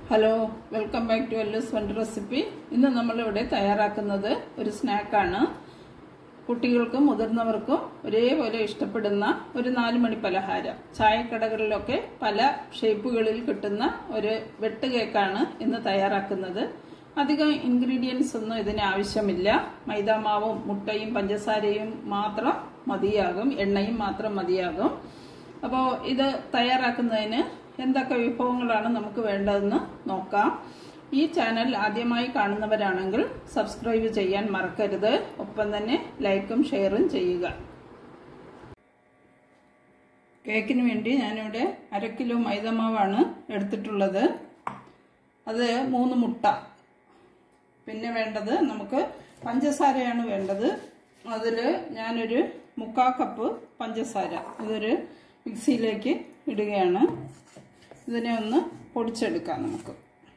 Hello welcome back to എല്ലസ് വണ്ട് recipe ഇന്ന് നമ്മളിവിടെ തയ്യാറാക്കുന്നത് ഒരു സ്നാക്കാണ് കുട്ടികൾക്കും മുതിർന്നവർക്കും ഒരേപോലെ ഇഷ്ടപ്പെടുന്ന ഒരു നാല് മണി പലഹാരം ചായക്കടകളിലൊക്കെ പല ഷേപ്പുകളിൽ കിട്ടുന്ന ഒരു വെട്ട് കേക്കാണ് ഇന്ന് തയ്യാറാക്കുന്നത് അധികം ഇൻഗ്രീഡിയൻസ് ഒന്നും ഇതിന് ആവശ്യമില്ല മൈദാമാവും മുട്ടയും പഞ്ചസാരയും മാത്രം മതിയാകും എണ്ണയും മാത്രം മതിയാകും അപ്പോൾ ഇത് തയ്യാറാക്കുന്നതിന് എന്തൊക്കെ വിഭവങ്ങളാണ് നമുക്ക് വേണ്ടതെന്ന് നോക്കാം ഈ ചാനൽ ആദ്യമായി കാണുന്നവരാണെങ്കിൽ സബ്സ്ക്രൈബ് ചെയ്യാൻ മറക്കരുത് ഒപ്പം തന്നെ ലൈക്കും ഷെയറും ചെയ്യുക കേക്കിന് വേണ്ടി ഞാനിവിടെ അര കിലോ മൈദമാവാണ് എടുത്തിട്ടുള്ളത് അത് മൂന്ന് മുട്ട പിന്നെ വേണ്ടത് നമുക്ക് പഞ്ചസാരയാണ് വേണ്ടത് അതിൽ ഞാനൊരു മുക്കാ കപ്പ് പഞ്ചസാര ഇതൊരു മിക്സിയിലേക്ക് ഇടുകയാണ് ഇതിനെ ഒന്ന് പൊടിച്ചെടുക്കാം നമുക്ക്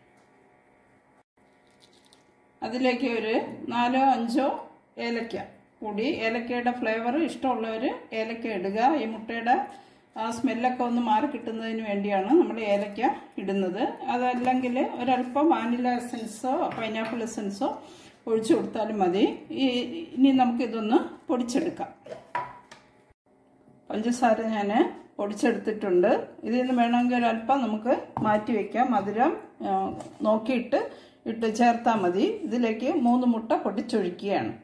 അതിലേക്ക് ഒരു നാലോ അഞ്ചോ ഏലക്ക കൂടി ഏലക്കയുടെ ഫ്ലേവർ ഇഷ്ടമുള്ളവർ ഏലക്ക ഇടുക ഈ മുട്ടയുടെ ആ സ്മെല്ലൊക്കെ ഒന്ന് മാറി കിട്ടുന്നതിന് വേണ്ടിയാണ് നമ്മൾ ഏലക്ക ഇടുന്നത് അതല്ലെങ്കിൽ ഒരല്പം വാനില എസൻസോ പൈനാപ്പിൾ എസൻസോ ഒഴിച്ചു കൊടുത്താലും മതി ഈ ഇനി നമുക്കിതൊന്ന് പൊടിച്ചെടുക്കാം പഞ്ചസാര ഞാൻ പൊടിച്ചെടുത്തിട്ടുണ്ട് ഇതിൽ നിന്ന് വേണമെങ്കിൽ ഒരല്പം നമുക്ക് മാറ്റി വയ്ക്കാം മധുരം നോക്കിയിട്ട് ഇട്ട് ചേർത്താൽ മതി ഇതിലേക്ക് മൂന്ന് മുട്ട പൊട്ടിച്ചൊഴിക്കുകയാണ്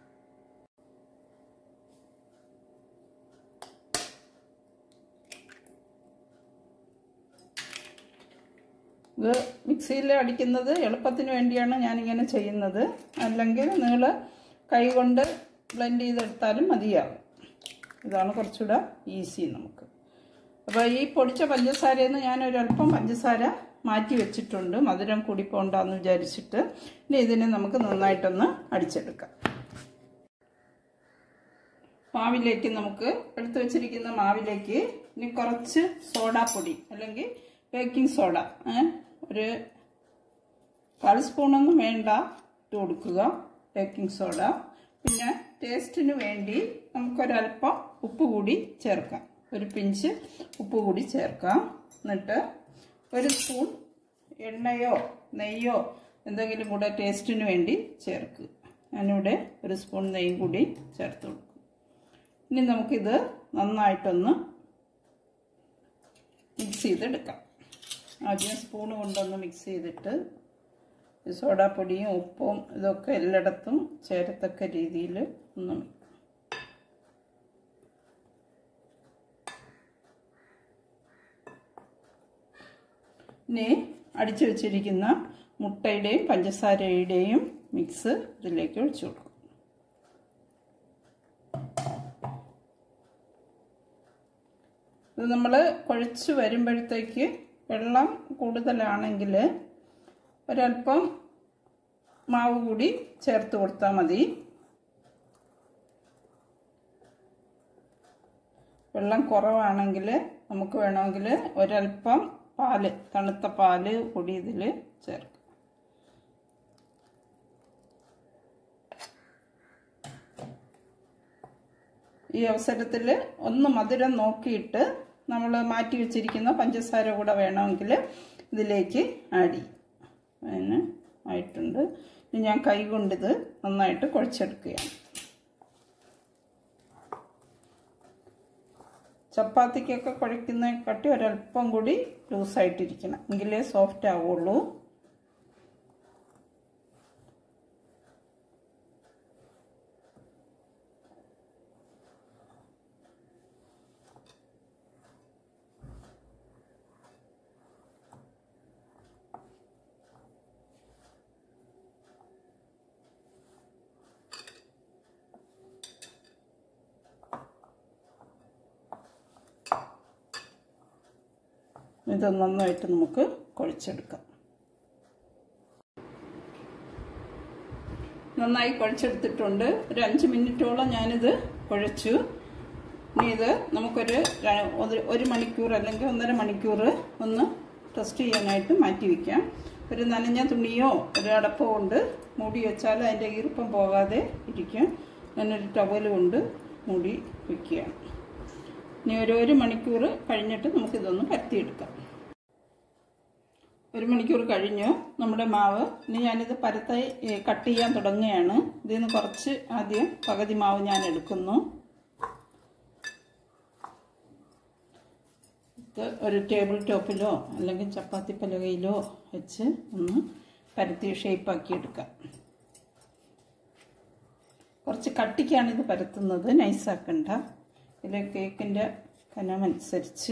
ഇത് മിക്സിയിൽ അടിക്കുന്നത് എളുപ്പത്തിന് വേണ്ടിയാണ് ഞാനിങ്ങനെ ചെയ്യുന്നത് അല്ലെങ്കിൽ നിങ്ങൾ കൈകൊണ്ട് ബ്ലെൻഡ് ചെയ്തെടുത്താലും മതിയാകും ഇതാണ് കുറച്ചുകൂടെ ഈസി നമുക്ക് അപ്പോൾ ഈ പൊടിച്ച പഞ്ചസാരയിൽ നിന്ന് ഞാനൊരല്പം പഞ്ചസാര മാറ്റി വെച്ചിട്ടുണ്ട് മധുരം കൂടി പോണ്ടെന്ന് വിചാരിച്ചിട്ട് ഇനി ഇതിനെ നമുക്ക് നന്നായിട്ടൊന്ന് അടിച്ചെടുക്കാം മാവിലേക്ക് നമുക്ക് എടുത്തു വെച്ചിരിക്കുന്ന മാവിലേക്ക് ഇനി കുറച്ച് സോഡാപ്പൊടി അല്ലെങ്കിൽ ബേക്കിംഗ് സോഡ ഒരു കാൽ സ്പൂണൊന്നും വേണ്ട ഇട്ട് കൊടുക്കുക ബേക്കിംഗ് സോഡ പിന്നെ ടേസ്റ്റിന് വേണ്ടി നമുക്കൊരല്പം ഉപ്പ് കൂടി ചേർക്കാം ഒരു പിഞ്ച് ഉപ്പ് കൂടി ചേർക്കാം എന്നിട്ട് ഒരു സ്പൂൺ എണ്ണയോ നെയ്യോ എന്തെങ്കിലും കൂടെ ടേസ്റ്റിന് വേണ്ടി ചേർക്കുക ഞാനിവിടെ ഒരു സ്പൂൺ നെയ്യ് കൂടി ചേർത്ത് കൊടുക്കും ഇനി നമുക്കിത് നന്നായിട്ടൊന്ന് മിക്സ് ചെയ്തെടുക്കാം ആദ്യം സ്പൂൺ കൊണ്ടൊന്ന് മിക്സ് ചെയ്തിട്ട് സോഡാപ്പൊടിയും ഉപ്പും ഇതൊക്കെ എല്ലായിടത്തും ചേരത്തക്ക രീതിയിൽ ഒന്ന് ഇനി അടിച്ചു വെച്ചിരിക്കുന്ന മുട്ടയുടെയും പഞ്ചസാരയുടെയും മിക്സ് ഇതിലേക്ക് ഒഴിച്ചു കൊടുക്കും ഇത് നമ്മൾ കുഴച്ച് വരുമ്പോഴത്തേക്ക് വെള്ളം കൂടുതലാണെങ്കിൽ ഒരല്പം മാവ് കൂടി ചേർത്ത് കൊടുത്താൽ മതി വെള്ളം കുറവാണെങ്കിൽ നമുക്ക് വേണമെങ്കിൽ ഒരല്പം പാല് തണുത്ത പാല് കൂടി ഇതിൽ ചേർക്കാം ഈ അവസരത്തിൽ ഒന്ന് മധുരം നോക്കിയിട്ട് നമ്മൾ മാറ്റി വെച്ചിരിക്കുന്ന പഞ്ചസാര കൂടെ വേണമെങ്കിൽ ഇതിലേക്ക് ആഡ് ചെയ്യും അതിന് ആയിട്ടുണ്ട് ഇനി ഞാൻ കൈ കൊണ്ടിത് നന്നായിട്ട് കുഴച്ചെടുക്കുകയാണ് ചപ്പാത്തിക്കൊക്കെ കുഴക്കുന്നതിനെക്കാട്ടി ഒരല്പം കൂടി ലൂസായിട്ടിരിക്കണം എങ്കിലേ സോഫ്റ്റ് ആവുള്ളൂ ഇത് നന്നായിട്ട് നമുക്ക് കുഴച്ചെടുക്കാം നന്നായി കുഴച്ചെടുത്തിട്ടുണ്ട് ഒരു അഞ്ച് മിനിറ്റോളം ഞാനിത് കുഴച്ചു ഇനി ഇത് നമുക്കൊരു ഒരു മണിക്കൂർ അല്ലെങ്കിൽ ഒന്നര മണിക്കൂർ ഒന്ന് ടെസ്റ്റ് ചെയ്യാനായിട്ട് മാറ്റി വയ്ക്കാം ഒരു നനഞ്ഞ തുണിയോ ഒരു അടപ്പോ കൊണ്ട് മൂടി വെച്ചാൽ അതിൻ്റെ ഈർപ്പം പോകാതെ ഇരിക്കും ഞാനൊരു ടവൽ കൊണ്ട് മൂടി വയ്ക്കുകയാണ് ഇനി ഒരു ഒരു മണിക്കൂർ കഴിഞ്ഞിട്ട് നമുക്കിതൊന്ന് പരത്തിയെടുക്കാം ഒരു മണിക്കൂർ കഴിഞ്ഞു നമ്മുടെ മാവ് ഇനി ഞാനിത് പരത്തായി ഏ, കട്ട് ചെയ്യാൻ തുടങ്ങുകയാണ് ഇതിൽ നിന്ന് കുറച്ച് ആദ്യം പകുതി മാവ് ഞാൻ എടുക്കുന്നു ഇത് ഒരു ടേബിൾ ടോപ്പിലോ അല്ലെങ്കിൽ ചപ്പാത്തി പലകയിലോ വെച്ച് ഒന്ന് പരത്തി ഷേപ്പാക്കി എടുക്കാം കുറച്ച് കട്ടിക്കാണ് ഇത് പരത്തുന്നത് നൈസാക്കണ്ട ഇതിലെ കേക്കിൻ്റെ കനമനുസരിച്ച്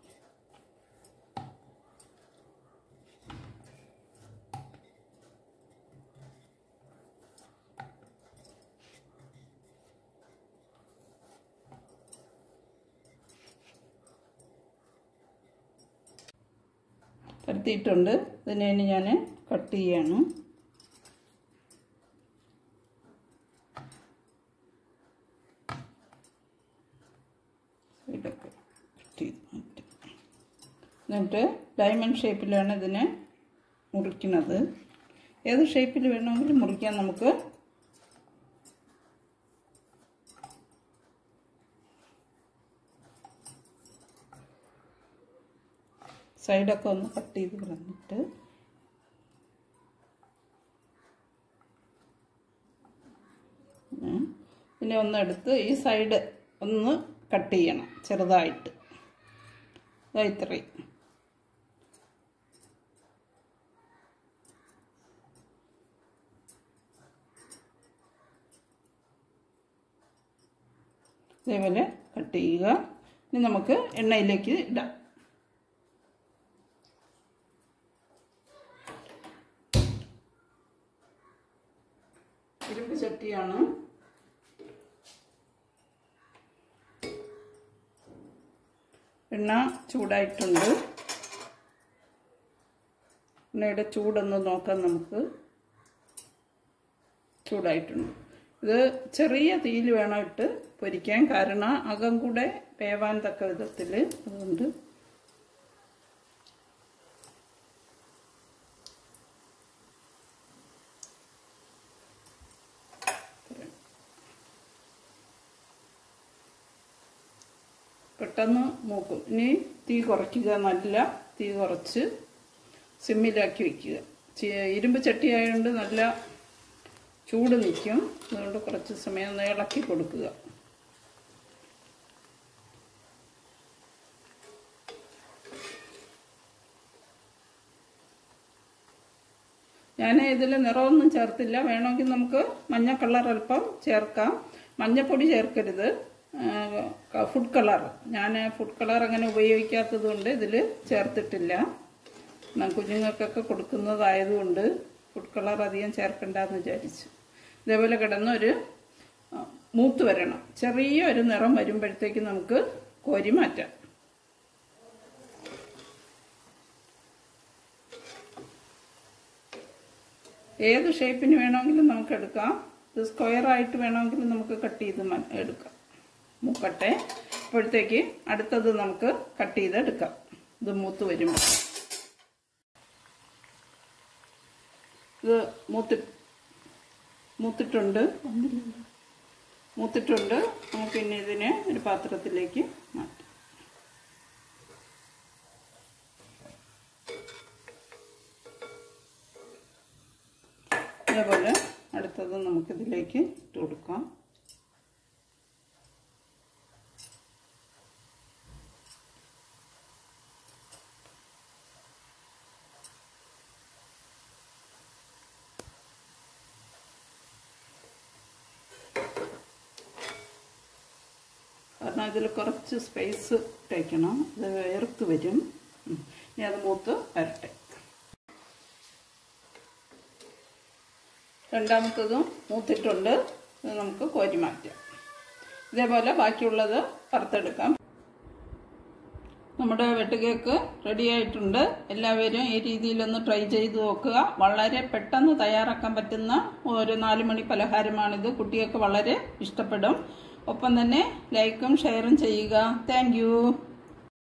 പരത്തിയിട്ടുണ്ട് ഇതിനെ ഇനി ഞാൻ കട്ട് ചെയ്യാണ് സൈഡൊക്കെ കട്ട് ചെയ്ത് മാറ്റി എന്നിട്ട് ഡയമണ്ട് ഷേപ്പിലാണ് ഇതിനെ മുറിക്കുന്നത് ഏത് ഷേപ്പിൽ വേണമെങ്കിലും മുറിക്കാം നമുക്ക് സൈഡൊക്കെ ഒന്ന് കട്ട് ചെയ്ത് കളഞ്ഞിട്ട് ഉം. പിന്നെ ഒന്നെടുത്ത് ഈ സൈഡ് ഒന്ന് കട്ട് ചെയ്യണം ചെറുതായിട്ട് ഇതാ ഇത്രയും ഇതേപോലെ കട്ട് ചെയ്യുക ഇനി നമുക്ക് എണ്ണയിലേക്ക് ഇടാം ഇരുമ്പ് ചട്ടിയാണ് എണ്ണ ചൂടായിട്ടുണ്ട് എണ്ണയുടെ ചൂടൊന്ന് നോക്കാം നമുക്ക് ചൂടായിട്ടുണ്ട് ഇത് ചെറിയ തീയിൽ വേണം ഇട്ട് പൊരിക്കാൻ കാരണം അകം കൂടെ വേവാൻ തക്ക വിധത്തിൽ അതുകൊണ്ട് പെട്ടെന്ന് മൂക്കും ഇനി തീ കുറയ്ക്കുക നല്ല തീ കുറച്ച് സിമ്മിലാക്കി വയ്ക്കുക ചി- ഇരുമ്പ് ചട്ടി ആയതുകൊണ്ട് നല്ല ചൂട് നിൽക്കും അതുകൊണ്ട് കുറച്ച് സമയം ഒന്ന് ഇളക്കി കൊടുക്കുക ഞാൻ ഇതിൽ നിറമൊന്നും ചേർത്തില്ല വേണമെങ്കിൽ നമുക്ക് മഞ്ഞ കളർ അല്പം ചേർക്കാം മഞ്ഞപ്പൊടി ചേർക്കരുത് ഫുഡ് കളർ ഞാൻ ഫുഡ് കളർ അങ്ങനെ ഉപയോഗിക്കാത്തത് കൊണ്ട് ഇതിൽ ചേർത്തിട്ടില്ല ഞാൻ കുഞ്ഞുങ്ങൾക്കൊക്കെ കൊടുക്കുന്നതായതുകൊണ്ട് ഫുഡ് കളർ അധികം ചേർക്കണ്ടെന്ന് വിചാരിച്ചു ഇതേപോലെ കിടന്നൊരു ആ, മൂത്ത് വരണം ചെറിയ ഒരു നിറം വരുമ്പോഴത്തേക്ക് നമുക്ക് കോരി മാറ്റാം ഏത് ഷേപ്പിന് വേണമെങ്കിലും നമുക്ക് എടുക്കാം ഇത് സ്ക്വയർ ആയിട്ട് വേണമെങ്കിലും നമുക്ക് കട്ട് ചെയ്ത് മ- എടുക്കാം മൂക്കട്ടെ അപ്പോഴത്തേക്ക് അടുത്തത് നമുക്ക് കട്ട് ചെയ്ത് എടുക്കാം ഇത് മൂത്ത് വരുമ്പോൾ ഇത് മൂത്തി മൂത്തിട്ടുണ്ട് മൂത്തിട്ടുണ്ട് നമുക്ക് ഇനി ഇതിനെ ഒരു പാത്രത്തിലേക്ക് മാറ്റാം അതേപോലെ അടുത്തത് നമുക്കിതിലേക്ക് ഇട്ട് കൊടുക്കാം കാരണം ഇതിൽ കുറച്ച് സ്പേസ് ഇട്ടേക്കണം ഇത് വേർത്ത് വരും ഉം. ഇനി അത് മൂത്ത് വരട്ടെ രണ്ടാമത്തതും മൂത്തിട്ടുണ്ട് ഇത് നമുക്ക് കോരി മാറ്റാം ഇതേപോലെ ബാക്കിയുള്ളത് വറുത്തെടുക്കാം നമ്മുടെ വെട്ടുകേക്ക് റെഡി ആയിട്ടുണ്ട് എല്ലാവരും ഈ രീതിയിലൊന്ന് ട്രൈ ചെയ്ത് നോക്കുക വളരെ പെട്ടെന്ന് തയ്യാറാക്കാൻ പറ്റുന്ന ഒരു നാല് മണി പലഹാരമാണിത് കുട്ടികൾക്ക് വളരെ ഇഷ്ടപ്പെടും ഒപ്പം തന്നെ ലൈക്കും ഷെയറും ചെയ്യുക താങ്ക്